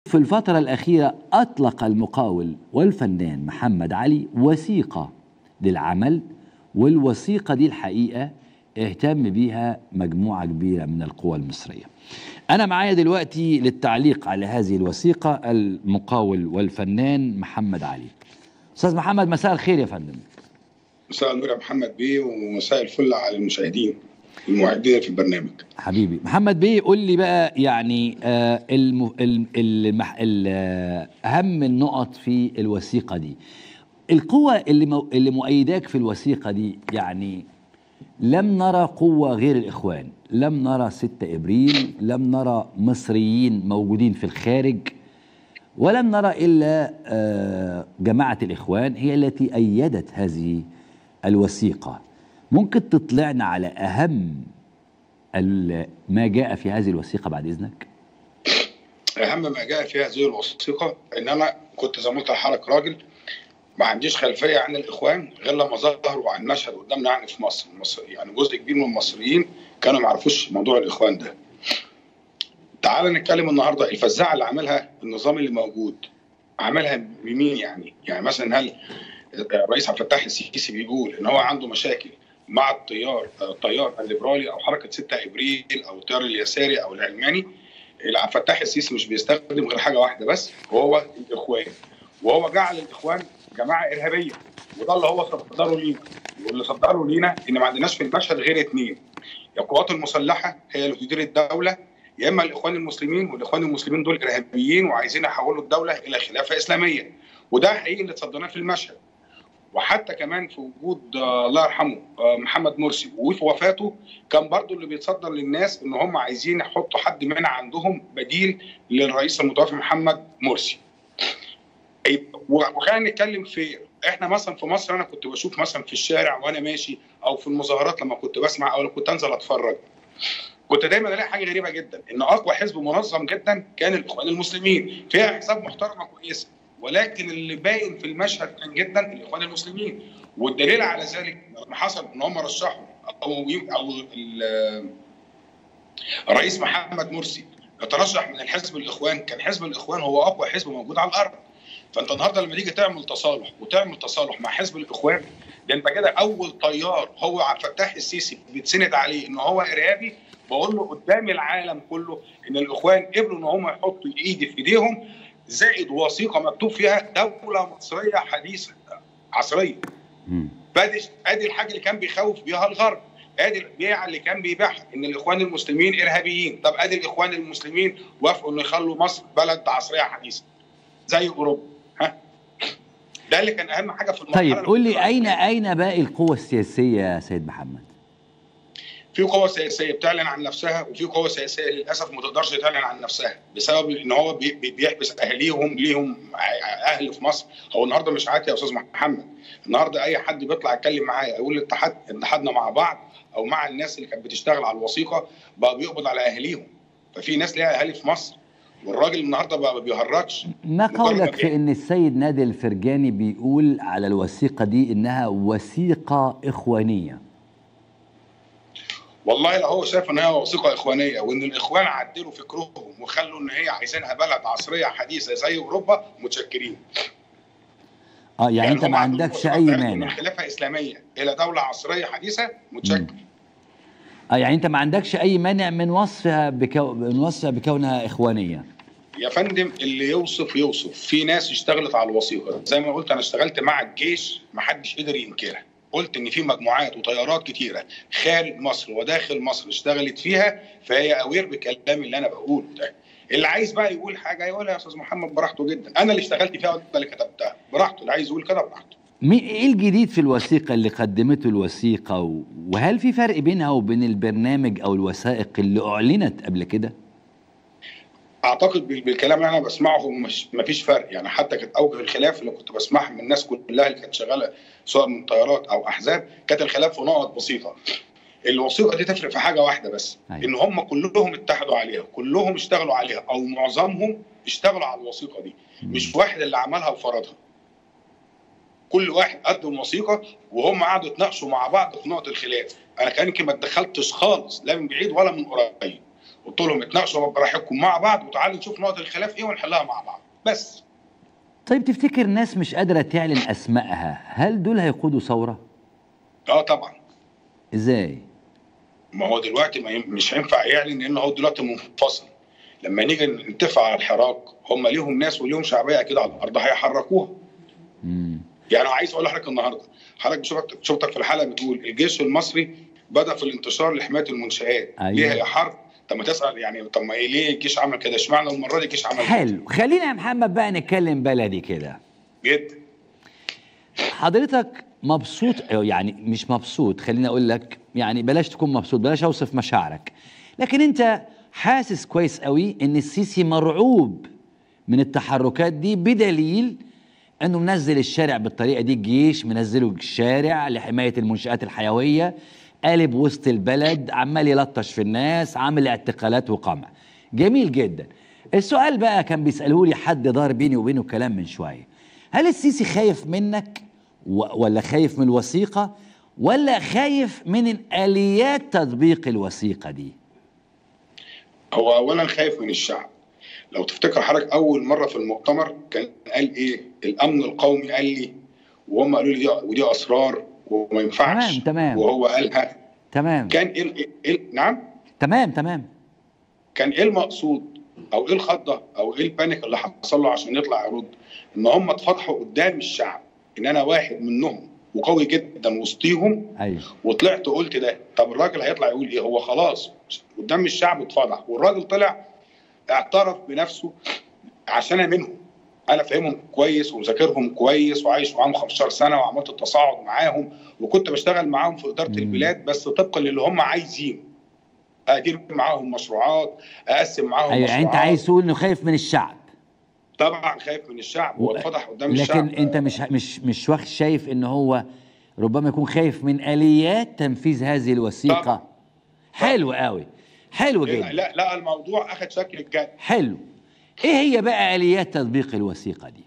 في الفترة الأخيرة أطلق المقاول والفنان محمد علي وثيقة للعمل والوثيقة دي الحقيقة اهتم بيها مجموعة كبيرة من القوى المصرية أنا معايا دلوقتي للتعليق على هذه الوثيقة المقاول والفنان محمد علي أستاذ محمد مساء الخير يا فندم مساء النور يا محمد بيه ومساء الفل على المشاهدين المعدين في البرنامج حبيبي محمد بيه قول لي بقى يعني آه الم... ال... المح... ال... آه، اهم النقط في الوثيقه دي القوة اللي مو... اللي مؤيداك في الوثيقه دي يعني لم نرى قوة غير الإخوان لم نرى 6 إبريل لم نرى مصريين موجودين في الخارج ولم نرى إلا آه، جماعة الإخوان هي التي أيدت هذه الوثيقة ممكن تطلعنا على أهم ال- ما جاء في هذه الوثيقة بعد إذنك اهم ما جاء في هذه الوثيقه ان انا كنت زي ما قلت لحضرتك راجل ما عنديش خلفيه عن الاخوان غير لما ظهروا عن المشهد قدامنا يعني في مصر مصر يعني جزء كبير من المصريين كانوا ما يعرفوش موضوع الاخوان ده تعال نتكلم النهارده الفزاعه اللي عملها النظام اللي موجود عملها بمين يعني يعني مثلا هل الرئيس عبد الفتاح السيسي بيقول ان هو عنده مشاكل مع التيار التيار الليبرالي او حركه 6 ابريل او التيار اليساري او العلماني عبد الفتاح السيسي مش بيستخدم غير حاجه واحده بس وهو الاخوان وهو جعل الاخوان جماعه ارهابيه وده اللي هو صدره لينا واللي صدره لينا ان ما عندناش في المشهد غير اثنين يا القوات المسلحه هي اللي تدير الدوله يا اما الاخوان المسلمين والاخوان المسلمين دول ارهابيين وعايزين يحولوا الدوله الى خلافه اسلاميه وده حقيقي اللي تصدرناه في المشهد وحتى كمان في وجود آه، الله يرحمه آه، محمد مرسي وفي وفاته كان برضو اللي بيتصدر للناس ان هم عايزين يحطوا حد من عندهم بديل للرئيس المتوفى محمد مرسي أي- وخلينا نتكلم في احنا مثلا في مصر انا كنت بشوف مثلا في الشارع وانا ماشي او في المظاهرات لما كنت بسمع او كنت انزل اتفرج كنت دايما الاقي حاجه غريبه جدا ان اقوى حزب منظم جدا كان الاخوان المسلمين فيها احزاب محترمه كويسه ولكن اللي باين في المشهد كان جدا الاخوان المسلمين والدليل على ذلك لما حصل ان هم رشحوا او او ال- الرئيس محمد مرسي يترشح من الحزب الاخوان كان حزب الاخوان هو اقوى حزب موجود على الارض فانت النهارده لما تيجي تعمل تصالح وتعمل تصالح مع حزب الاخوان ده انت كده اول طيار هو عبد الفتاح السيسي بيتسند عليه ان هو ارهابي بقول له قدام العالم كله ان الاخوان قبلوا ان هم يحطوا ايدي في ايديهم زائد وثيقه مكتوب فيها دوله مصريه حديثه عصريه مم. فادي ادي الحاجه اللي كان بيخوف بيها الغرب ادي البيعه اللي كان بيبيعها ان الاخوان المسلمين ارهابيين طب ادي الاخوان المسلمين وافقوا انه يخلوا مصر بلد عصريه حديثه زي اوروبا ها ده اللي كان اهم حاجه في المرحله طيب اللي قول كنت لي أين بحكيها. أين باقي القوى السياسية يا سيد محمد في قوى سياسيه بتعلن عن نفسها وفي قوى سياسيه للاسف ما تقدرش تعلن عن نفسها بسبب ان هو بي- بي- بيحبس اهاليهم ليهم ع- اهل في مصر هو النهارده مش عادي يا استاذ محمد النهارده اي حد بيطلع يتكلم معايا يقول اتحاد اتحادنا مع بعض او مع الناس اللي كانت بتشتغل على الوثيقه بقى بيقبض على اهاليهم ففي ناس ليها اهالي في مصر والراجل النهارده بقى ما بيهرجش ما مجرد قولك ما في ان السيد نادي الفرجاني بيقول على الوثيقه دي انها وثيقه اخوانيه والله لو هو شايف ان هي وثيقه اخوانيه وان الاخوان عدلوا فكرهم وخلوا ان هي عايزينها بلد عصريه حديثه زي اوروبا متشكرين اه يعني, انت هم ما عندهم عندكش الوثيقة اي بتاعتهم من مانع خلافه اسلاميه الى دوله عصريه حديثه متشكر اه يعني انت ما عندكش اي مانع من وصفها بكو... من وصفها بكونها اخوانيه يا فندم اللي يوصف يوصف في ناس اشتغلت على الوثيقه زي ما قلت انا اشتغلت مع الجيش ما حدش قدر ينكرها قلت ان في مجموعات وطيارات كتيره خارج مصر وداخل مصر اشتغلت فيها فهي اوير بالكلام اللي انا بقوله ده اللي عايز بقى يقول حاجه يقولها يا استاذ محمد براحته جدا انا اللي اشتغلت فيها وانا اللي كتبتها براحته اللي عايز يقول كده براحته مين ايه الجديد في الوثيقه اللي قدمته الوثيقه و... وهل في فرق بينها وبين البرنامج او الوثائق اللي اعلنت قبل كده اعتقد بال- بالكلام اللي انا بسمعه مش مفيش فرق يعني حتى كانت اوجه الخلاف اللي كنت بسمعها من الناس كلها اللي كانت شغاله سواء من طيارات او احزاب كانت الخلاف في نقط بسيطه الوثيقه دي تفرق في حاجه واحده بس أيوة. ان هم كلهم اتحدوا عليها كلهم اشتغلوا عليها او معظمهم اشتغلوا على الوثيقه دي مش واحد اللي عملها وفرضها كل واحد قدم وثيقه وهم قعدوا يتناقشوا مع بعض في نقط الخلاف انا كان يمكن ما اتدخلتش خالص لا من بعيد ولا من قريب قلت لهم اتناقشوا براحتكم مع بعض وتعالوا نشوف نقط الخلاف ايه ونحلها مع بعض بس طيب تفتكر ناس مش قادره تعلن اسمائها هل دول هيقودوا ثوره اه طبعا ازاي ما هو دلوقتي ما ين- مش هينفع يعلن لان هو دلوقتي منفصل لما نيجي نتفق على الحراك هم ليهم ناس وليهم شعبيه اكيد على الارض هيحركوها مم. يعني أنا عايز اقول لحضرتك النهارده حضرتك شفتك شفتك في الحلقه بتقول الجيش المصري بدا في الانتشار لحمايه المنشآت أيوة. ليه هي حرب طب ما تسال يعني طب ما إيه ليه الجيش عمل كده اشمعنى المره دي الجيش عمل كده حلو خلينا يا محمد بقى نتكلم بلدي كده جدا حضرتك مبسوط أو يعني مش مبسوط خليني اقول لك يعني بلاش تكون مبسوط بلاش اوصف مشاعرك لكن انت حاسس كويس قوي ان السيسي مرعوب من التحركات دي بدليل انه منزل الشارع بالطريقه دي الجيش منزله الشارع لحمايه المنشات الحيويه قالب وسط البلد عمال يلطش في الناس عامل اعتقالات وقمع جميل جدا السؤال بقى كان بيساله لي حد دار بيني وبينه كلام من شويه هل السيسي خايف منك و- ولا خايف من الوثيقه ولا خايف من الاليات تطبيق الوثيقه دي هو اولا خايف من الشعب لو تفتكر حضرتك اول مره في المؤتمر كان قال ايه الامن القومي قال لي وهم قالوا لي دي ودي اسرار وما ينفعش تمام، تمام. وهو قالها تمام كان ايه ال- إيه نعم تمام تمام كان ايه المقصود او ايه الخضه او ايه البانيك اللي حصل له عشان يطلع يرد ان هم اتفضحوا قدام الشعب ان انا واحد منهم وقوي جدا وسطيهم ايوه وطلعت قلت ده طب الراجل هيطلع يقول ايه هو خلاص قدام الشعب اتفضح والراجل طلع اعترف بنفسه عشان انا منهم انا فاهمهم كويس وذاكرهم كويس وعايش معاهم 15 سنه وعملت التصاعد معاهم وكنت بشتغل معاهم في اداره مم. البلاد بس طبقا للي هم عايزينه ادير معاهم مشروعات اقسم معاهم ايوه يعني انت مشروعات. عايز تقول انه خايف من الشعب طبعا خايف من الشعب و- واتفضح قدام لكن الشعب انت مش مش مش واخد شايف ان هو ربما يكون خايف من اليات تنفيذ هذه الوثيقه طبعا. حلو قوي حلو لا جدا لا, لا الموضوع اخذ شكل الجد حلو ايه هي بقى اليات تطبيق الوثيقه دي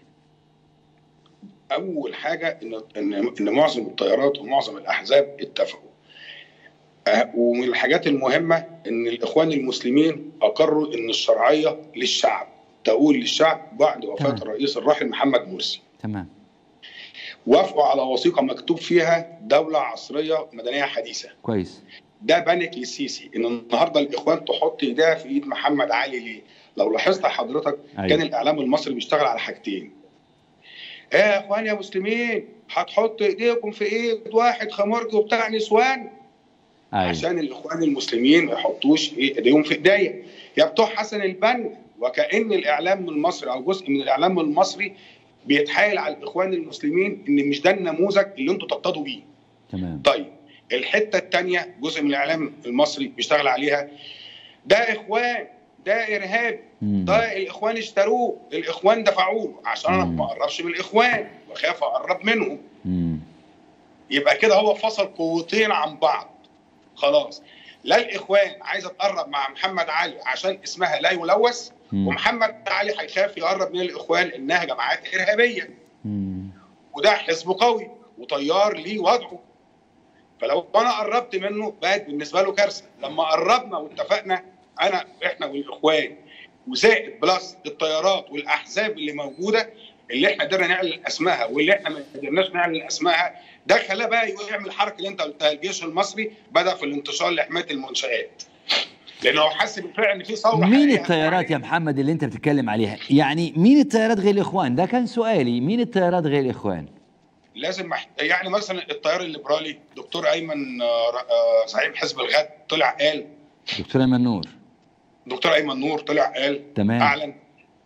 اول حاجه ان ان ان معظم التيارات ومعظم الاحزاب اتفقوا أه، ومن الحاجات المهمه ان الاخوان المسلمين اقروا ان الشرعيه للشعب تقول للشعب بعد وفاه تمام. الرئيس الراحل محمد مرسي تمام وافقوا على وثيقه مكتوب فيها دوله عصريه مدنيه حديثه كويس ده بانك للسيسي ان النهارده الاخوان تحط ايديها في ايد محمد علي ليه؟ لو لاحظت حضرتك أيوة. كان الاعلام المصري بيشتغل على حاجتين. ايه يا اخوان يا مسلمين هتحط ايديكم في ايد واحد خمرجي وبتاع نسوان ايوه عشان الاخوان المسلمين ما يحطوش إيه ايديهم في ايديا يا بتوع حسن البنا وكان الاعلام المصري او جزء من الاعلام المصري بيتحايل على الاخوان المسلمين ان مش ده النموذج اللي انتوا تقتضوا بيه. تمام طيب الحته الثانيه جزء من الاعلام المصري بيشتغل عليها ده اخوان ده ارهابي مم. ده الاخوان اشتروه الاخوان دفعوا له عشان انا مم. ما اقربش من الاخوان واخاف اقرب منهم مم. يبقى كده هو فصل قوتين عن بعض خلاص لا الاخوان عايزه تقرب مع محمد علي عشان اسمها لا يلوث مم. ومحمد علي هيخاف يقرب من الاخوان انها جماعات ارهابيه مم. وده حزب قوي وطيار ليه وضعه فلو انا قربت منه بقت بالنسبه له كارثه لما قربنا واتفقنا انا احنا والاخوان وزائد بلس الطيارات والاحزاب اللي موجوده اللي احنا قدرنا نعلن اسمائها واللي احنا ما قدرناش نعلن اسمائها ده خلاه بقى يعمل الحركه اللي انت قلتها الجيش المصري بدا في الانتشار لحمايه المنشات لانه هو حس بالفعل ان في ثوره مين حقيقية الطيارات يا محمد اللي انت بتتكلم عليها يعني مين الطيارات غير الاخوان ده كان سؤالي مين الطيارات غير الاخوان لازم مح... يعني مثلا التيار الليبرالي دكتور ايمن آه، آه، زعيم حزب الغد طلع قال دكتور ايمن نور دكتور ايمن نور طلع قال تمام اعلن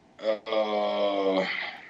آه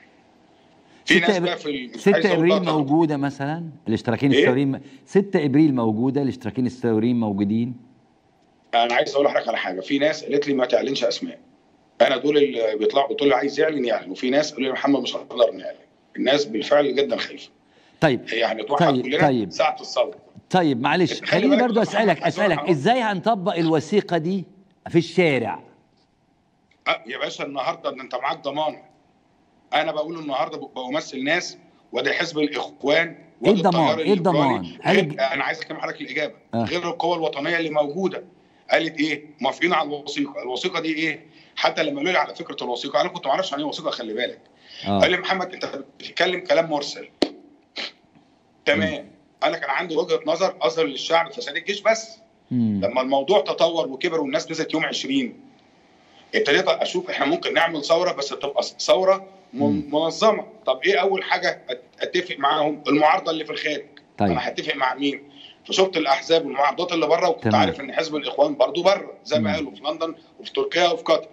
في ناس ستة بقى في ال- مش 6 عايز أقول ابريل بقى طبعاً. موجوده مثلا الاشتراكين إيه؟ الثوريين 6 ابريل موجوده الاشتراكين الثوريين موجودين انا عايز اقول لحضرتك على حاجه في ناس قالت لي ما تعلنش اسماء انا دول اللي بيطلعوا قلت له عايز يعلن يعلن وفي ناس قالوا لي محمد مش هنقدر نعلن الناس بالفعل جدا خايفه طيب يعني نتوحد طيب، كلنا طيب. ساعه الثوره طيب معلش خلي خليني بالك برضو يا اسالك محمد، عايز أقول اسالك لك ازاي هنطبق الوثيقه دي في الشارع أه يا باشا النهارده ده انت معاك ضمانه انا بقول النهارده ب- بمثل ناس وده حزب الاخوان وده الضمان؟ التيار إيه الضمان؟ الليبرالي. هل غير الج- انا عايز اكلم حضرتك الاجابه آه. غير القوى الوطنيه اللي موجوده قالت ايه موافقين على الوثيقه الوثيقه دي ايه حتى لما قالوا لي على فكره الوثيقه انا كنت ما اعرفش عن ايه وثيقه خلي بالك اه قال لي محمد انت بتتكلم كلام مرسل تمام انا كان عندي وجهه نظر اظهر للشعب فساد الجيش بس مم. لما الموضوع تطور وكبر والناس نزلت يوم 20 ابتديت اشوف احنا ممكن نعمل ثوره بس تبقى ثوره مم. من- منظمه طب ايه اول حاجه أت- اتفق معاهم المعارضه اللي في الخارج طيب انا هتفق مع مين فشفت الاحزاب والمعارضات اللي بره وكنت تمام. عارف ان حزب الاخوان برضو بره زي ما مم. قالوا في لندن وفي تركيا وفي قطر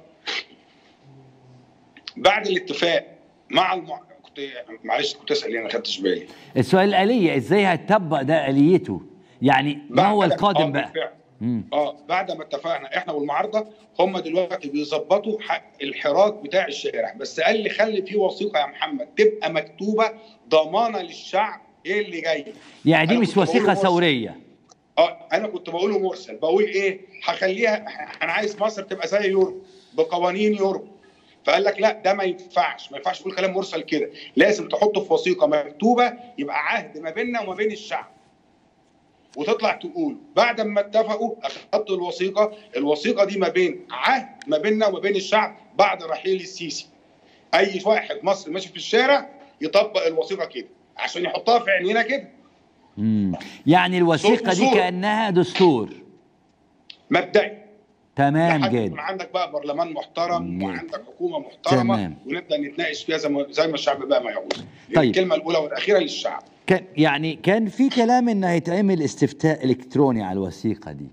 بعد الاتفاق مع المع... كنت معلش كنت اسال ليه انا ما خدتش بالي السؤال الآلية ازاي هتطبق ده آليته يعني ما هو بعد- القادم آه، بقى بالفعل. مم. اه بعد ما اتفقنا احنا والمعارضه هم دلوقتي بيظبطوا حق الحراك بتاع الشارع بس قال لي خلي في وثيقه يا محمد تبقى مكتوبه ضمانه للشعب ايه اللي جاي يعني دي أنا مش كنت بقول وثيقة مرسل. ثورية اه انا كنت بقوله مرسل بقول ايه هخليها انا عايز مصر تبقى زي يوروب بقوانين يوروب فقال لك لا ده ما ينفعش ما ينفعش تقول كلام مرسل كده لازم تحطه في وثيقه مكتوبه يبقى عهد ما بيننا وما بين الشعب وتطلع تقول بعد ما اتفقوا اخدت الوثيقه الوثيقه دي ما بين عهد ما بيننا وما بين الشعب بعد رحيل السيسي اي واحد مصري ماشي في الشارع يطبق الوثيقه كده عشان يحطها في عينينا كده مم. يعني الوثيقة دي صورة. كأنها دستور مبدئي تمام لحد جدا ما عندك بقى برلمان محترم مم. وعندك حكومه محترمه تمام. ونبدا نتناقش فيها زي ما زي ما الشعب بقى ما يعوز لأن طيب. الكلمه الاولى والاخيره للشعب كان يعني كان في كلام انه هيتعمل استفتاء الكتروني على الوثيقة دي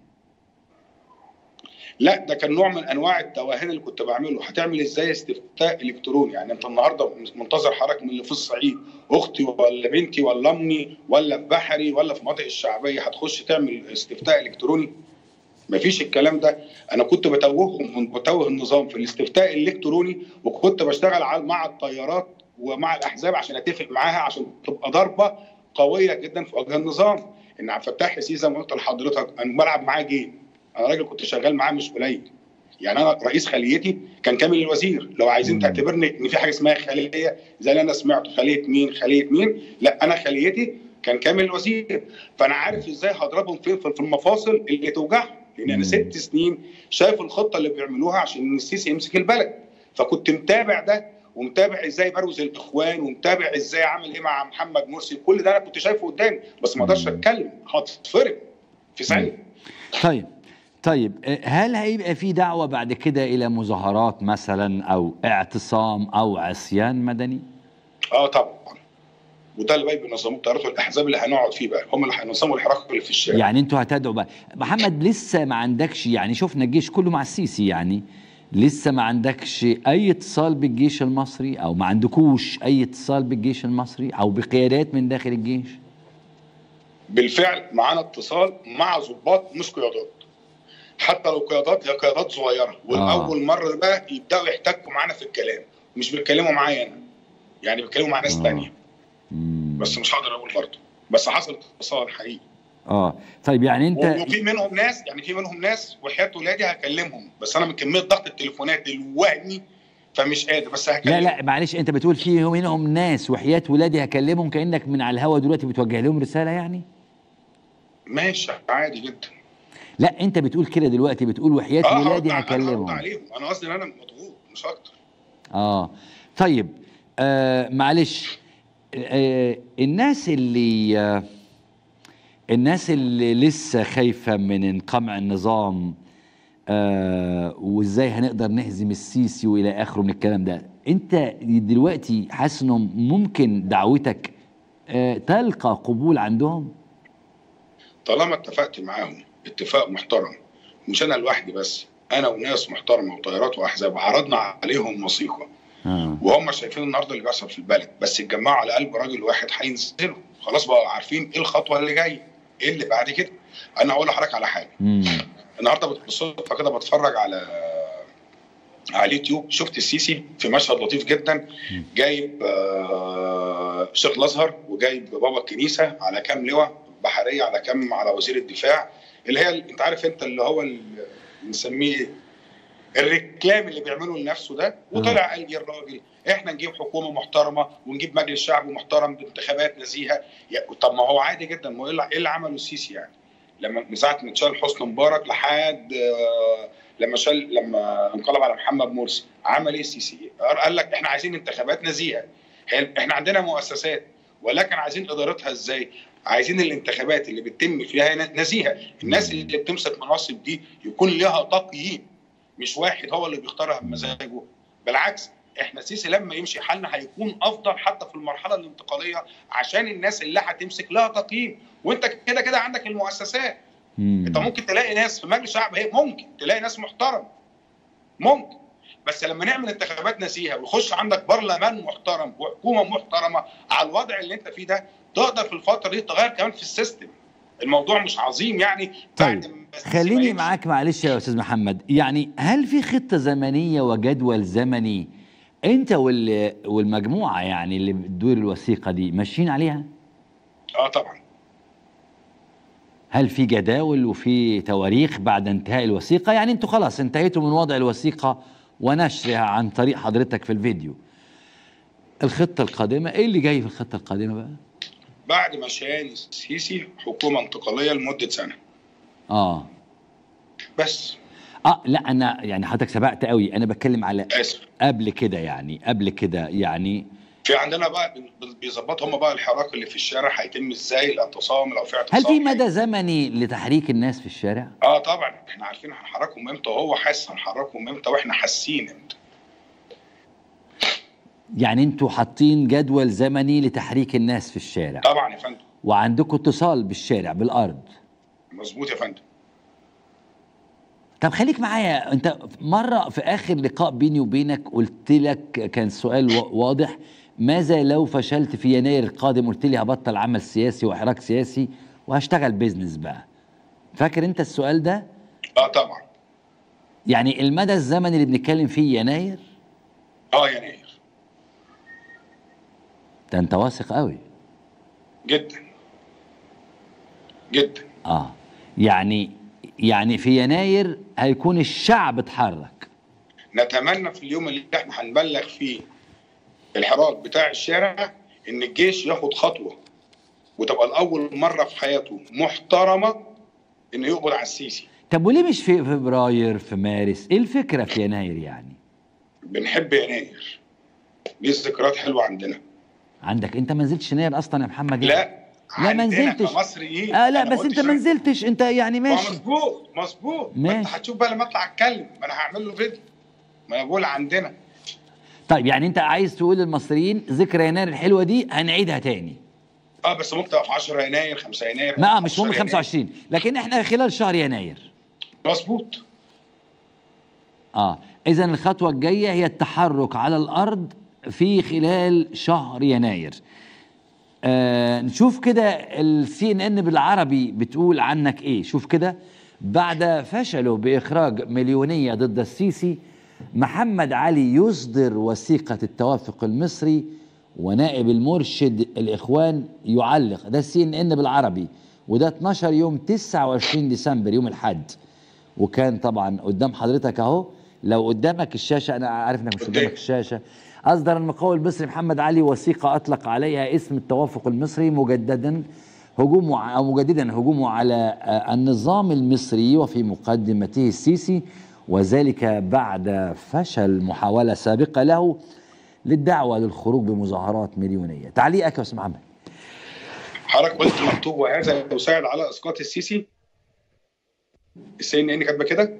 لا ده كان نوع من انواع التوهان اللي كنت بعمله هتعمل ازاي استفتاء الكتروني يعني انت النهارده منتظر حضرتك من اللي في الصعيد اختي ولا بنتي ولا امي ولا في بحري ولا في المناطق الشعبيه هتخش تعمل استفتاء الكتروني مفيش الكلام ده انا كنت بتوههم بتوه النظام في الاستفتاء الالكتروني وكنت بشتغل على مع الطيارات ومع الاحزاب عشان اتفق معاها عشان تبقى ضربه قويه جدا في وجه النظام ان عبد الفتاح السيسي زي ما قلت لحضرتك انا بلعب معاه جيم انا راجل كنت شغال معاه مش قليل يعني انا رئيس خليتي كان كامل الوزير لو عايزين مم. تعتبرني ان في حاجه اسمها خليه زي اللي انا سمعته خليه مين خليه مين لا انا خليتي كان كامل الوزير فانا عارف ازاي هضربهم فين في المفاصل اللي توجعهم لان مم. انا ست سنين شايف الخطه اللي بيعملوها عشان السيسي يمسك البلد فكنت متابع ده ومتابع ازاي بروز الاخوان ومتابع ازاي عمل ايه مع محمد مرسي كل ده انا كنت شايفه قدامي بس ما اقدرش مم. اتكلم هتفرق في ثانيه طيب طيب آه، هل هيبقى في دعوة بعد كده إلى مظاهرات مثلا أو اعتصام أو عصيان مدني؟ اه طبعا وده اللي بقى بينظموه الطيارات والاحزاب اللي هنقعد فيه بقى هم اللي هينظموا الحراك اللي في الشارع يعني انتوا هتدعوا بقى محمد لسه ما عندكش يعني شفنا الجيش كله مع السيسي يعني لسه ما عندكش اي اتصال بالجيش المصري او ما عندكوش اي اتصال بالجيش المصري او بقيادات من داخل الجيش بالفعل معانا اتصال مع ضباط مش قيادات حتى لو قيادات هي قيادات صغيره والاول مره بقى يبداوا يحتكوا معانا في الكلام مش بيتكلموا معايا انا يعني بيتكلموا مع ناس آه. تانية مم. بس مش هقدر اقول برضه بس حصل اتصال حقيقي اه طيب يعني انت وفي منهم ناس يعني في منهم ناس وحياه ولادي هكلمهم بس انا من كميه ضغط التليفونات الوهمي فمش قادر بس هكلمهم لا لا معلش انت بتقول في منهم ناس وحياة ولادي هكلمهم كانك من على الهوا دلوقتي بتوجه لهم رسالة يعني ماشي عادي جدا لا انت بتقول كده دلوقتي بتقول وحياة اه هرد ولادي ع- أنا هرد هكلمهم عليهم انا قصدي ان انا مضغوط مش اكتر اه طيب آه معلش آه الناس اللي آه الناس اللي لسه خايفة من انقمع النظام آه وازاي هنقدر نهزم السيسي والى اخره من الكلام ده انت دلوقتي حاسس انه ممكن دعوتك آه تلقى قبول عندهم طالما اتفقت معاهم اتفاق محترم مش انا لوحدي بس انا وناس محترمه وطيارات واحزاب عرضنا عليهم وثيقه آه. وهم شايفين النهارده اللي بيحصل في البلد بس اتجمعوا على قلب راجل واحد هينزلوا خلاص بقى عارفين ايه الخطوه اللي جايه ايه اللي بعد كده انا هقول لحضرتك على حاجه مم. النهارده بالصدفه كده بتفرج على على اليوتيوب شفت السيسي في مشهد لطيف جدا جايب آه، شيخ الازهر وجايب بابا الكنيسه على كام لواء بحريه على كام على وزير الدفاع اللي هي انت عارف انت اللي هو ال- بنسميه إيه؟ الركلام اللي بيعمله لنفسه ده وطلع قال لي الراجل احنا نجيب حكومه محترمه ونجيب مجلس شعب محترم بانتخابات نزيهه يا- طب ما هو عادي جدا ما هو ايه اللي- إيه اللي عمله السيسي يعني لما من ساعه ما اتشال حسني مبارك لحد آه، لما شال لما انقلب على محمد مرسي عمل ايه السيسي؟ قال لك احنا عايزين انتخابات نزيهه حلو احنا عندنا مؤسسات ولكن عايزين ادارتها ازاي؟ عايزين الانتخابات اللي بتتم فيها نزيهه، الناس اللي بتمسك مناصب دي يكون لها تقييم مش واحد هو اللي بيختارها بمزاجه بالعكس احنا سيسي لما يمشي حالنا هيكون افضل حتى في المرحله الانتقاليه عشان الناس اللي هتمسك لها تقييم وانت كده كده عندك المؤسسات مم. انت ممكن تلاقي ناس في مجلس الشعب هي ممكن تلاقي ناس محترم ممكن بس لما نعمل انتخابات نزيهه ويخش عندك برلمان محترم وحكومه محترمه على الوضع اللي انت فيه ده تقدر في الفتره دي تغير كمان في السيستم الموضوع مش عظيم يعني طيب بعد ما السيسي ما خليني يمشي. معاك معلش يا استاذ محمد يعني هل في خطه زمنيه وجدول زمني انت وال- والمجموعه يعني اللي بتدور الوثيقه دي ماشيين عليها اه طبعا هل في جداول وفي تواريخ بعد انتهاء الوثيقه يعني انتوا خلاص انتهيتوا من وضع الوثيقه ونشرها عن طريق حضرتك في الفيديو الخطه القادمه ايه اللي جاي في الخطه القادمه بقى بعد ما شان السيسي حكومه انتقاليه لمده سنه اه بس اه لا انا يعني حضرتك سبقت قوي انا بتكلم على اسف قبل كده يعني قبل كده يعني في عندنا بقى بي- بيظبطوا هم بقى الحراك اللي في الشارع هيتم ازاي الاعتصام لو في اعتصام هل في مدى زمني لتحريك الناس في الشارع اه طبعا احنا عارفين هنحركهم امتى وهو حاسس هنحركهم امتى واحنا حاسين امتى يعني انتوا حاطين جدول زمني لتحريك الناس في الشارع طبعا يا فندم وعندكم اتصال بالشارع بالارض مظبوط يا فندم طب خليك معايا انت مره في اخر لقاء بيني وبينك قلت لك كان سؤال وا- واضح ماذا لو فشلت في يناير القادم قلت لي هبطل عمل سياسي وحراك سياسي وهشتغل بيزنس بقى فاكر انت السؤال ده اه طبعا يعني المدى الزمني اللي بنتكلم فيه يناير اه يناير ده انت واثق قوي جدا جدا اه يعني يعني في يناير هيكون الشعب اتحرك نتمنى في اليوم اللي احنا هنبلغ فيه الحراك بتاع الشارع ان الجيش ياخد خطوه وتبقى الاول مره في حياته محترمه انه يقبض على السيسي طب وليه مش في فبراير في مارس ايه الفكره في يناير يعني بنحب يناير ليه ذكريات حلوه عندنا عندك انت ما نزلتش يناير اصلا يا محمد لا لا ما عندنا نزلتش كمصريين اه لا أنا بس قلت انت ما شوية. نزلتش انت يعني ما هو ماشي مظبوط مظبوط ما انت ماشي. هتشوف بقى لما اطلع اتكلم ما انا هعمل له فيديو ما انا بقول عندنا طيب يعني انت عايز تقول للمصريين ذكرى يناير الحلوه دي هنعيدها تاني اه بس ممكن تبقى في 10 يناير 5 يناير ما آه مش مهم 15 يناير. 25 لكن احنا خلال شهر يناير مظبوط اه اذا الخطوه الجايه هي التحرك على الارض في خلال شهر يناير آه نشوف كده السي ان ان بالعربي بتقول عنك ايه شوف كده بعد فشله باخراج مليونيه ضد السيسي محمد علي يصدر وثيقه التوافق المصري ونائب المرشد الاخوان يعلق ده السي ان ان بالعربي وده 12 يوم 29 ديسمبر يوم الاحد وكان طبعا قدام حضرتك اهو لو قدامك الشاشه انا عارف انك مش قدامك الشاشه اصدر المقاول المصري محمد علي وثيقه اطلق عليها اسم التوافق المصري مجددا هجومه او مجددا هجومه على آه، النظام المصري وفي مقدمته السيسي وذلك بعد فشل محاوله سابقه له للدعوه للخروج بمظاهرات مليونيه تعليقك يا استاذ محمد حضرتك قلت مكتوب وهذا يساعد على اسقاط السيسي السي ان ان كاتبه كده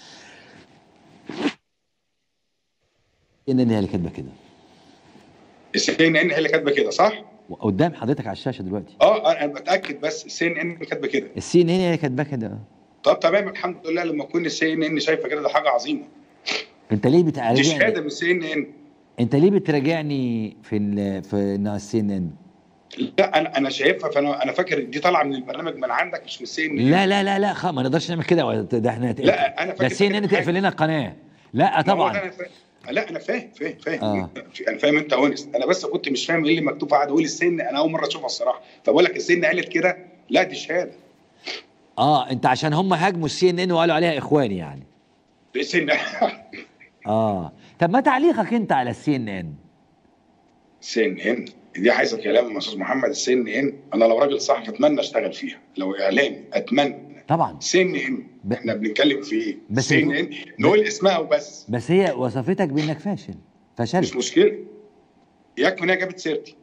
ان هي اللي كاتبه كده السي ان ان هي اللي كاتبه كده صح؟ قدام حضرتك على الشاشه دلوقتي اه انا بتاكد بس السي ان ان كاتبه كده السي ان هي اللي كاتبه كده طب تمام الحمد لله لما تكون السي ان ان شايفه كده ده حاجه عظيمه انت ليه دي بتراجعني شهاده من السي ان ان انت ليه بتراجعني في ال في السي ان ان لا انا انا شايفها فانا انا فاكر دي طالعه من البرنامج من عندك مش من السي ان لا لا لا لا خ... ما نقدرش نعمل كده ده احنا لا، أنا ده فاكر السي ان ان كده حاجة. تقفل لنا القناه لا طبعا أنا فاهم. لا انا فاهم فاهم فاهم آه. انا فاهم انت ونس انا بس كنت مش فاهم ايه اللي مكتوب قاعد اقول السن انا اول مره اشوفها الصراحه فبقول لك السن قالت كده لا دي شهاده اه انت عشان هم هاجموا السي ان ان وقالوا عليها اخواني يعني دي سن اه طب ما تعليقك انت على السي ان ان سن ان دي عايزه كلام يا استاذ محمد السن ان انا لو راجل صحفي اتمنى اشتغل فيها لو اعلامي اتمنى طبعا سي ان ان ب- احنا بنتكلم في ايه؟ بس سي ان بتقول- ان نقول اسمها وبس بس هي وصفتك بانك فاشل مش فشلت مشكله يكفي انها جابت سيرتي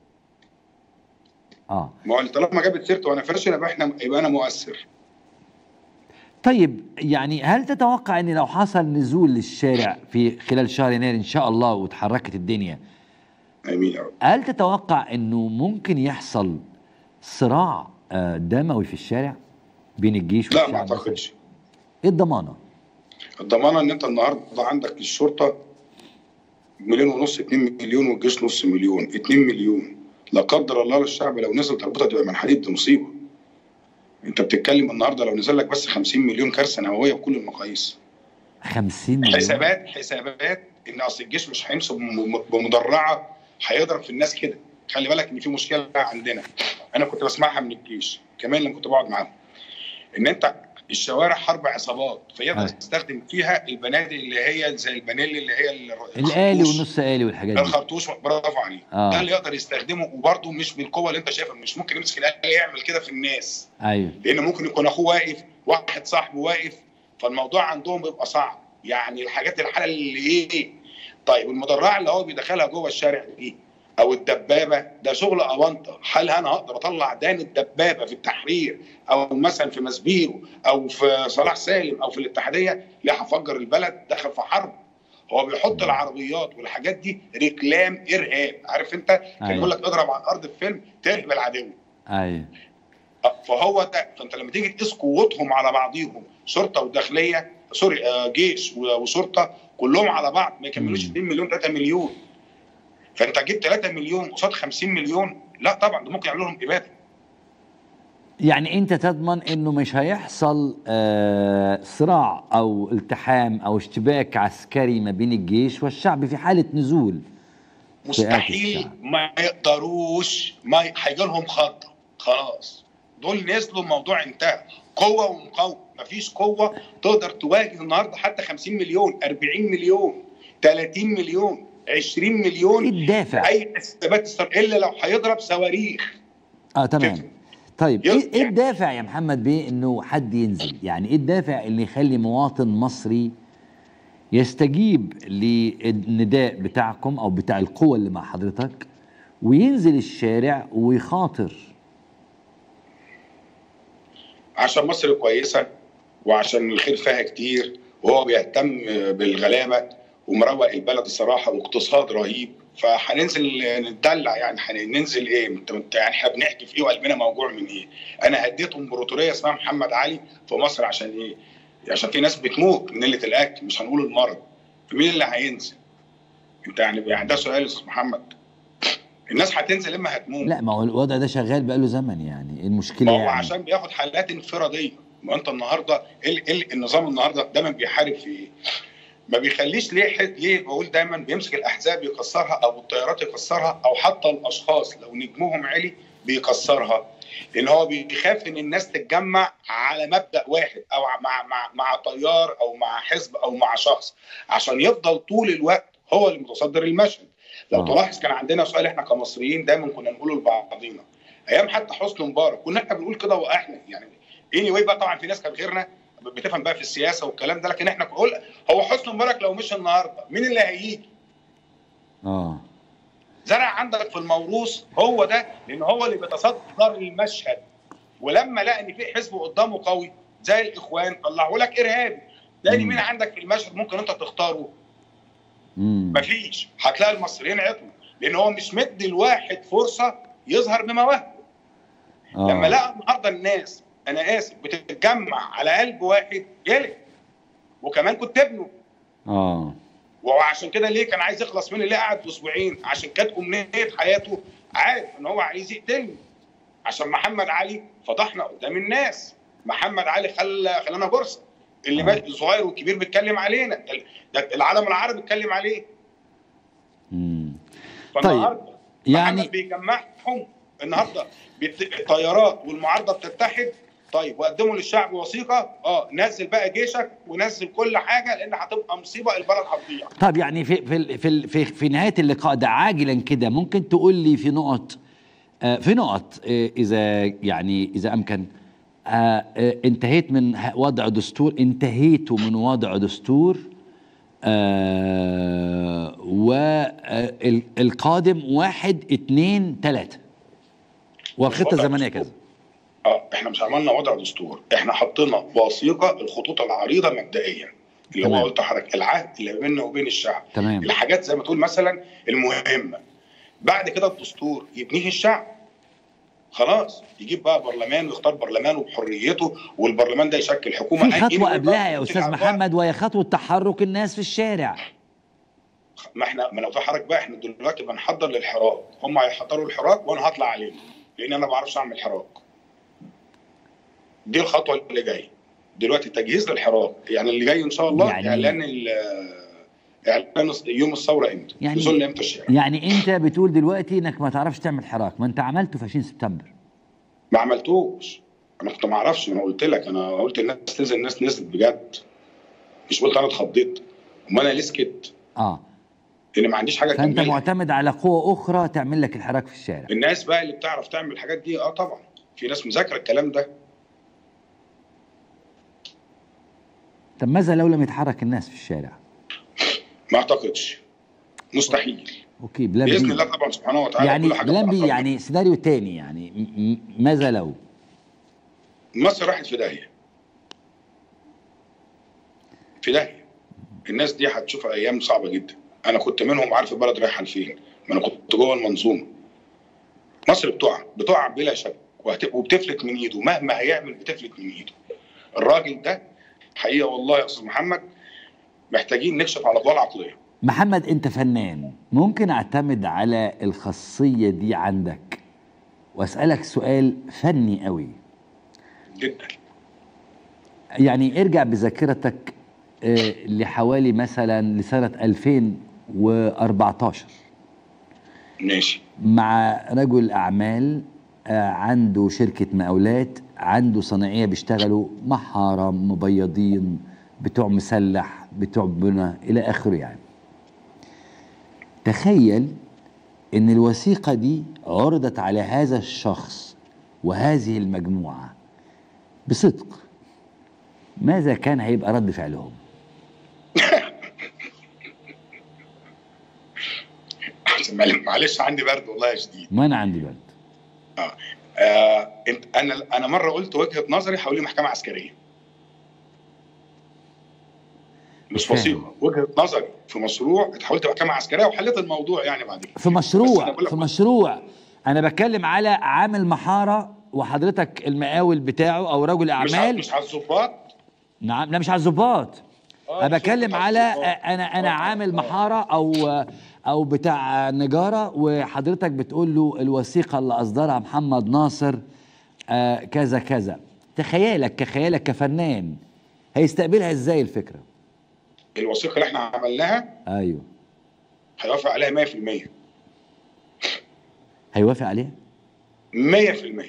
اه ما هو طالما جابت سيرتي وانا فاشل يبقى احنا يبقى انا مؤثر طيب يعني هل تتوقع ان لو حصل نزول للشارع في خلال شهر يناير ان شاء الله وتحركت الدنيا امين يا رب هل تتوقع انه ممكن يحصل صراع آه، دموي في الشارع بين الجيش لا والشعب ما اعتقدش ايه الضمانه؟ الضمانه ان انت النهارده عندك الشرطه مليون ونص 2 مليون والجيش نص مليون 2 مليون لا قدر الله للشعب لو نزل تربطها تبقى من حديد دي مصيبه انت بتتكلم النهارده لو نزل لك بس 50 مليون كارثه نوويه بكل المقاييس 50 مليون حسابات حسابات ان اصل الجيش مش هيمسك بم- بمدرعه هيضرب في الناس كده خلي بالك ان في مشكله عندنا انا كنت بسمعها من الجيش كمان لما كنت بقعد معاهم ان انت الشوارع حرب عصابات فيقدر أيوة. يستخدم فيها البنادق اللي هي زي البنيل اللي هي ال- الآلي الخرطوش. والنص آلي والحاجات دي الخرطوش برافو عليك آه. ده اللي يقدر يستخدمه وبرده مش بالقوه اللي انت شايفها مش ممكن يمسك الآلي يعمل كده في الناس ايوه لان ممكن يكون اخوه واقف واحد صاحبه واقف فالموضوع عندهم بيبقى صعب يعني الحاجات الحاله اللي ايه طيب المدرعه اللي هو بيدخلها جوه الشارع دي او الدبابه ده شغل اونطه هل انا هقدر اطلع دان الدبابه في التحرير او مثلا في مسبيرو او في صلاح سالم او في الاتحاديه لا هفجر البلد دخل في حرب هو بيحط العربيات والحاجات دي ركلام ارهاب عارف انت كان أيوة. يقول لك اضرب على الارض في فيلم ترهب العدو ايوه فهو ده فانت لما تيجي تقيس قوتهم على بعضيهم شرطه وداخليه سوري آه، جيش و- وشرطه كلهم على بعض ما يكملوش مم. 2 مليون 3 مليون فانت جبت 3 مليون قصاد 50 مليون لا طبعا ده ممكن يعملوا لهم اباده يعني انت تضمن انه مش هيحصل آه صراع او التحام او اشتباك عسكري ما بين الجيش والشعب في حاله نزول مستحيل الشعب. ما يقدروش ما ي- هيجي لهم خضه خلاص دول نزلوا الموضوع انتهى قوه ومقاومه مفيش قوه تقدر تواجه النهارده حتى 50 مليون 40 مليون 30 مليون 20 ايه مليون الدافع؟ اي حسابات استر... الا لو هيضرب صواريخ اه تمام كده. طيب يلا. ايه إيه الدافع يا محمد بيه انه حد ينزل يعني ايه الدافع اللي يخلي مواطن مصري يستجيب للنداء بتاعكم او بتاع القوة اللي مع حضرتك وينزل الشارع ويخاطر عشان مصر كويسه وعشان الخير فيها كتير وهو بيهتم بالغلابه ومروق البلد الصراحه واقتصاد رهيب فهننزل نتدلع يعني هننزل ايه انت انت- يعني احنا بنحكي في ايه وقلبنا موجوع من ايه انا هديت امبراطوريه اسمها محمد علي في مصر عشان ايه عشان في ناس بتموت من قله الاكل مش هنقول المرض فمين اللي هينزل انت يعني يعني ده سؤال يا استاذ محمد الناس هتنزل اما هتموت لا ما هو الوضع ده شغال بقاله زمن يعني إيه المشكلة ما هو يعني عشان بياخد حالات انفراديه ما انت النهارده ال ال النظام النهارده دايما بيحارب في ايه؟ ما بيخليش ليه ح- ليه بقول دايما بيمسك الاحزاب يكسرها او الطيارات يكسرها او حتى الاشخاص لو نجمهم عالي بيكسرها لان هو بيخاف ان الناس تتجمع على مبدا واحد او مع مع مع طيار او مع حزب او مع شخص عشان يفضل طول الوقت هو اللي متصدر المشهد لو آه. تلاحظ كان عندنا سؤال احنا كمصريين دايما كنا نقوله لبعضينا ايام حتى حسني مبارك كنا احنا بنقول كده واحنا يعني اني anyway بقى طبعا في ناس كانت غيرنا بتفهم بقى في السياسه والكلام ده لكن احنا بنقول هو حسني مبارك لو مش النهارده مين اللي هيجي؟ اه زرع عندك في الموروث هو ده لان هو اللي بيتصدر المشهد ولما لقى ان في حزب قدامه قوي زي الاخوان طلعوا لك ارهابي لان مم. مين عندك في المشهد ممكن انت تختاره؟ امم مفيش هتلاقي المصريين عطلوا لان هو مش مدي الواحد فرصه يظهر بمواهبه لما لقى النهارده الناس انا اسف بتتجمع على قلب واحد جلد وكمان كنت ابنه اه وعشان كده ليه كان عايز يخلص مني ليه قعد اسبوعين عشان كانت امنيه حياته عارف ان هو عايز يقتلني عشان محمد علي فضحنا قدام الناس محمد علي خلى خلانا بورصه اللي آه. بقى الصغير والكبير بيتكلم علينا ال- ده العالم العربي بيتكلم عليه امم فالنهارده يعني- محمد بيجمعهم النهارده بيت... الطيارات والمعارضه بتتحد طيب وقدموا للشعب وثيقه اه نزل بقى جيشك ونزل كل حاجه لان هتبقى مصيبه البلد هتضيع طب يعني في في ال- في ال- في, في نهايه اللقاء ده عاجلا كده ممكن تقول لي في نقط آه، في نقط آه، اذا يعني اذا امكن آه آه انتهيت من ه- وضع دستور انتهيتوا من وضع دستور آه والقادم واحد اتنين تلاتة والخطة وضع الزمنية دستور. كذا اه احنا مش عملنا وضع دستور احنا حطينا وثيقه الخطوط العريضه مبدئيا اللي تمام. هو قلت لحضرتك العهد اللي بيننا وبين الشعب تمام الحاجات زي ما تقول مثلا المهمه بعد كده الدستور يبنيه الشعب خلاص يجيب بقى برلمان ويختار برلمانه بحريته والبرلمان ده يشكل حكومه في أنهي خطوة بقى قبلها يا تنتج أستاذ أعضاء. محمد وهي خطوة تحرك الناس في الشارع ما احنا ما لو في حركه بقى احنا دلوقتي بنحضر للحراك هم هيحضروا الحراك وانا هطلع عليهم لان انا ما بعرفش اعمل حراك دي الخطوه اللي جايه دلوقتي تجهيز للحراك يعني اللي جاي ان شاء الله يعني- يعني اعلان ال- اعلان يوم الثوره امتى يعني- نزول امتى الشارع يعني أنت بتقول دلوقتي إنك ما تعرفش تعمل حراك ما أنت عملته في 20 سبتمبر ما عملتوش انا كنت ما اعرفش انا قلت لك انا قلت الناس تنزل الناس نزلت بجد مش قلت انا اتخضيت وما انا ليه سكت اه لان ما عنديش حاجه فانت اكملها معتمد على قوة أخرى تعمل لك الحراك في الشارع الناس بقى اللي بتعرف تعمل الحاجات دي اه طبعا في ناس مذاكره الكلام ده طب ماذا لو لم يتحرك الناس في الشارع ما اعتقدش مستحيل اوكي بلان باذن بي الله طبعا سبحانه وتعالى يعني كل حاجه بلان بي بتحصل. يعني سيناريو تاني يعني م- م- ماذا لو مصر راحت في داهيه في داهيه الناس دي هتشوف ايام صعبه جدا انا كنت منهم عارف البلد رايحه لفين ما انا كنت جوه المنظومه مصر بتقع بتقع بلا شك وهت- وبتفلت من ايده مهما هيعمل بتفلت من ايده الراجل ده حقيقه والله يا استاذ محمد محتاجين نكشف على قوى العقليه محمد انت فنان ممكن اعتمد على الخاصية دي عندك واسألك سؤال فني قوي جدا يعني ارجع بذاكرتك آه، لحوالي مثلا لسنة 2014 ماشي مع رجل اعمال آه، عنده شركه مقاولات عنده صناعيه بيشتغلوا محاره مبيضين بتوع مسلح بتوع بنا الى اخره يعني تخيل ان الوثيقه دي عرضت على هذا الشخص وهذه المجموعه بصدق ماذا كان هيبقى رد فعلهم معلش عندي برد والله يا شديد ما انا عندي برد آه انت انا انا مره قلت وجهه نظري حوالين محكمه عسكريه مش فاهم. وثيقه وجهه نظري في مشروع اتحولت محكمه عسكريه وحليت الموضوع يعني بعد كده في بس أنا مشروع بقول لك- في مشروع انا بتكلم على عامل محاره وحضرتك المقاول بتاعه او رجل مش ع- اعمال مش على الظباط نعم لا مش على الظباط آه، انا بتكلم مش على الظباط. انا انا آه، عامل آه. محاره او او بتاع نجاره وحضرتك بتقول له الوثيقه اللي اصدرها محمد ناصر آه كذا كذا تخيلك كخيالك كفنان هيستقبلها ازاي الفكره الوثيقه اللي احنا عملناها ايوه هيوافق عليها 100% هيوافق عليها 100%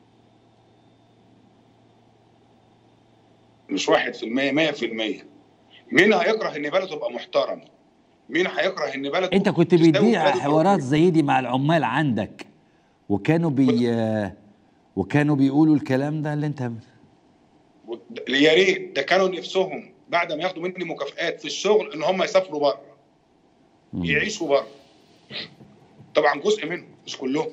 مش 1% 100% مين هيكره ان بلده تبقى محترم مين هيكره ان بلده انت كنت تستوي بتبيع بلده حوارات تبقى- زي دي مع العمال عندك وكانوا بي وكانوا بيقولوا الكلام ده اللي انت يا ريت ده كانوا نفسهم بعد ما ياخدوا مني مكافآت في الشغل ان هم يسافروا بره يعيشوا بره طبعا جزء منهم مش كلهم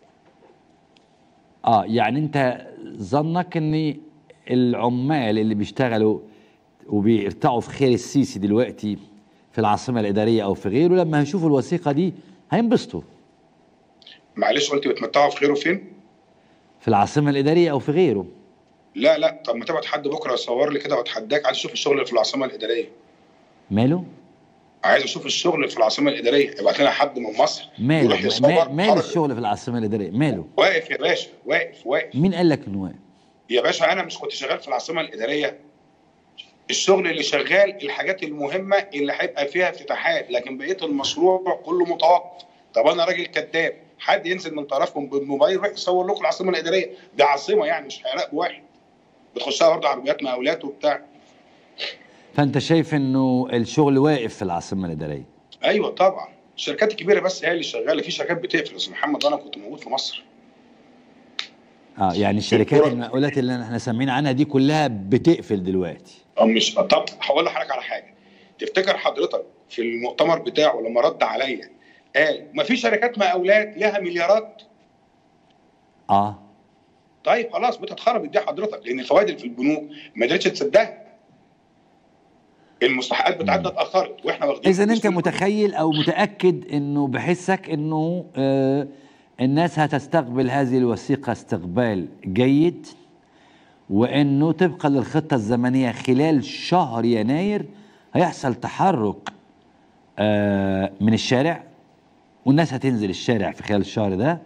اه يعني انت ظنك ان العمال اللي بيشتغلوا وبيرتعوا في خير السيسي دلوقتي في العاصمه الاداريه او في غيره لما هيشوفوا الوثيقه دي هينبسطوا معلش قلت بتمتعوا في خيره فين؟ في العاصمه الاداريه او في غيره لا لا طب ما تبعت حد بكره يصور لي كده واتحداك عايز اشوف الشغل اللي في العاصمه الاداريه ماله عايز اشوف الشغل اللي في العاصمه الاداريه ابعت لنا حد من مصر ماله يروح يصور ما- ماله حركة. الشغل في العاصمه الاداريه ماله واقف يا باشا واقف واقف مين قال لك انه واقف يا باشا انا مش كنت شغال في العاصمه الاداريه الشغل اللي شغال الحاجات المهمه اللي هيبقى فيها افتتاحات لكن بقيه المشروع كله متوقف طب انا راجل كذاب حد ينزل من طرفكم بالموبايل يروح يصور لكم العاصمه الاداريه دي عاصمه يعني مش هيراقب واحد بتخشها برضه عربيات مقاولات وبتاع فانت شايف انه الشغل واقف في العاصمه الاداريه ايوه طبعا الشركات الكبيره بس هي اللي شغاله في شركات بتقفل يا استاذ محمد وانا كنت موجود في مصر اه يعني الشركات الكرة- المقاولات اللي احنا سامعين عنها دي كلها بتقفل دلوقتي او مش طب هقول لحضرتك على حاجه تفتكر حضرتك في المؤتمر بتاعه لما رد عليا قال ما في شركات مقاولات لها مليارات اه طيب خلاص بتتخرب دي حضرتك لان الفوائد اللي في البنوك ما قدرتش تصدقها المستحقات بتاعتنا اتاخرت واحنا واخدين اذا فلوس انت من- متخيل او متاكد انه بحسك انه آه الناس هتستقبل هذه الوثيقه استقبال جيد وانه طبقا للخطه الزمنيه خلال شهر يناير هيحصل تحرك آه من الشارع والناس هتنزل الشارع في خلال الشهر ده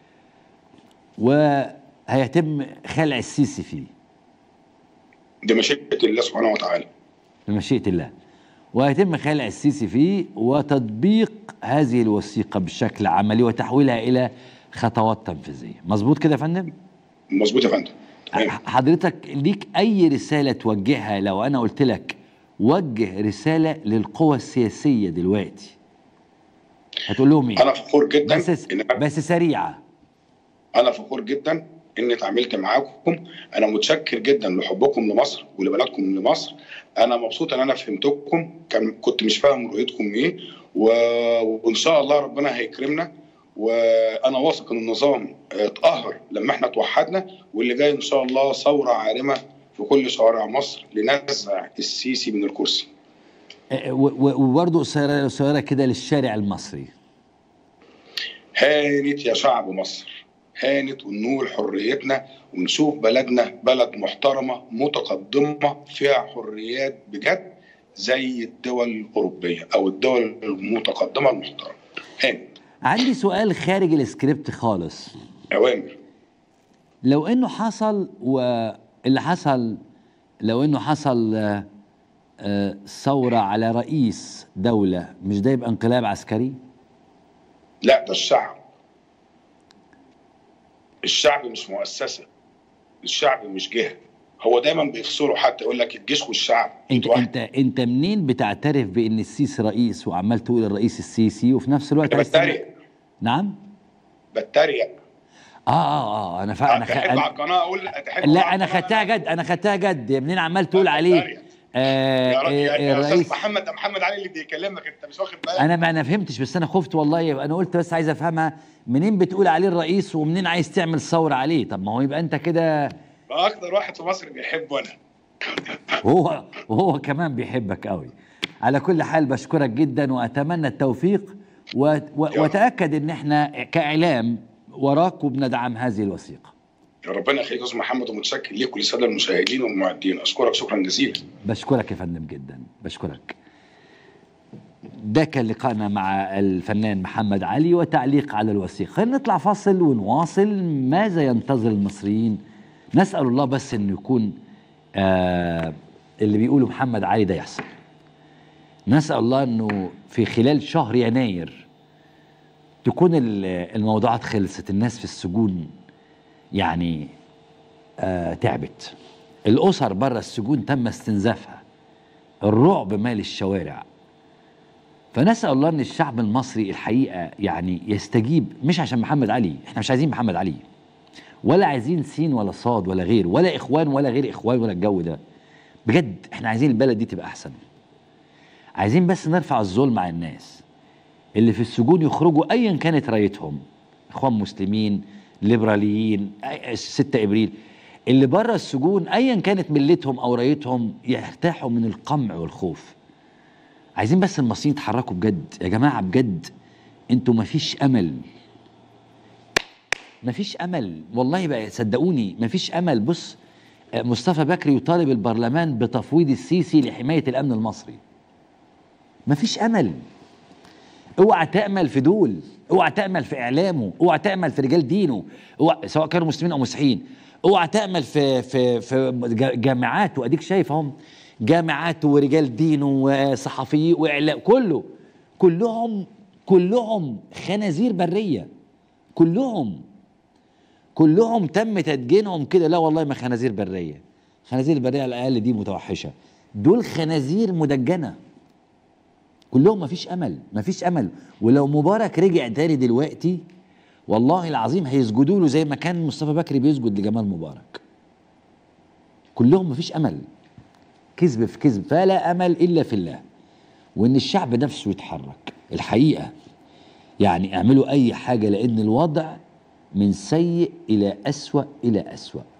وهيتم خلع السيسي فيه دي مشيئه الله سبحانه وتعالى بمشيئة الله ويتم خلع السيسي فيه وتطبيق هذه الوثيقة بشكل عملي وتحويلها إلى خطوات تنفيذية مظبوط كده يا فندم؟ مظبوط يا فندم تمام. حضرتك ليك أي رسالة توجهها لو أنا قلت لك وجه رسالة للقوى السياسية دلوقتي هتقول لهم إيه؟ انا فخور جدا بس إن بس سريعة انا فخور جدا اني اتعاملت معاكم انا متشكر جدا لحبكم لمصر ولبلدكم لمصر انا مبسوط ان انا فهمتكم كان كنت مش فاهم رؤيتكم ايه و... وان شاء الله ربنا هيكرمنا وانا واثق ان النظام اتقهر لما احنا توحدنا واللي جاي ان شاء الله ثوره عارمه في كل شوارع مصر لنزع السيسي من الكرسي أه، و- و- وبرضه قصيرة قصيرة كده للشارع المصري هانت يا شعب مصر هانت ونقول حريتنا ونشوف بلدنا بلد محترمة متقدمة فيها حريات بجد زي الدول الأوروبية أو الدول المتقدمة المحترمة هانت عندي سؤال خارج السكريبت خالص أوامر لو انه حصل واللي حصل لو انه حصل آه، آه، ثورة على رئيس دولة مش ده يبقى انقلاب عسكري؟ لا ده الشعب الشعب مش مؤسسة الشعب مش جهة هو دايما بيفصلوا حتى يقول لك الجيش والشعب انت واحد. انت انت منين بتعترف بان السيسي رئيس وعمال تقول الرئيس السيسي وفي نفس الوقت أنا عايز تعمل- بتريق نعم؟ بتريق اه اه اه انا فا انا خ... تحب على أنا... القناة أقول تحب لا على انا القناة خدتها جد انا خدتها جد يا منين عمال تقول أنا عليه بتريق. آه يا راجل يا, آه، يا استاذ الرئيس محمد ده محمد علي اللي بيكلمك انت مش واخد بالك انا ما انا فهمتش بس انا خفت والله انا قلت بس عايز افهمها منين بتقول عليه الرئيس ومنين عايز تعمل ثوره عليه طب ما هو يبقى انت كده ده اكتر واحد في مصر بيحبه انا وهو وهو كمان بيحبك قوي على كل حال بشكرك جدا واتمنى التوفيق و... و... رب. وتاكد ان احنا كاعلام وراك وبندعم هذه الوثيقه يا ربنا يخليك يا استاذ محمد ومتشكر ليك وللساده المشاهدين والمعدين اشكرك شكرا جزيلا بشكرك يا فندم جدا بشكرك ده كان لقائنا مع الفنان محمد علي وتعليق على الوثيقة خلينا نطلع فاصل ونواصل ماذا ينتظر المصريين نسأل الله بس انه يكون آه اللي بيقوله محمد علي ده يحصل نسأل الله انه في خلال شهر يناير تكون ال- الموضوعات خلصت الناس في السجون يعني آه تعبت الأسر بره السجون تم استنزافها الرعب مال الشوارع فنسأل الله أن الشعب المصري الحقيقة يعني يستجيب مش عشان محمد علي احنا مش عايزين محمد علي ولا عايزين سين ولا صاد ولا غير ولا إخوان ولا غير إخوان ولا الجو ده بجد احنا عايزين البلد دي تبقى أحسن عايزين بس نرفع الظلم على الناس اللي في السجون يخرجوا أيا كانت رايتهم إخوان مسلمين ليبراليين أي- 6 إبريل اللي بره السجون أيا كانت ملتهم أو رايتهم يرتاحوا من القمع والخوف عايزين بس المصريين يتحركوا بجد يا جماعة بجد انتوا مفيش أمل مفيش أمل والله بقى صدقوني مفيش أمل بص آه، مصطفى بكري يطالب البرلمان بتفويض السيسي لحماية الأمن المصري مفيش أمل اوعى تأمل في دول اوعى تأمل في إعلامه اوعى تأمل في رجال دينه اوعى سواء كانوا مسلمين أو مسيحيين اوعى تأمل في في في جا- جامعات وأديك شايف اهم جامعات ورجال دين وصحفيين وإعلام كله كلهم كلهم خنازير برية كلهم كلهم تم تدجينهم كده لا والله ما خنازير برية خنازير البرية على الأقل دي متوحشة دول خنازير مدجنة كلهم مفيش امل مفيش امل ولو مبارك رجع تاني دلوقتي والله العظيم هيسجدوا له زي ما كان مصطفى بكري بيسجد لجمال مبارك كلهم مفيش امل كذب في كذب فلا امل الا في الله وان الشعب نفسه يتحرك الحقيقه يعني اعملوا اي حاجه لان الوضع من سيء الى اسوا الى اسوا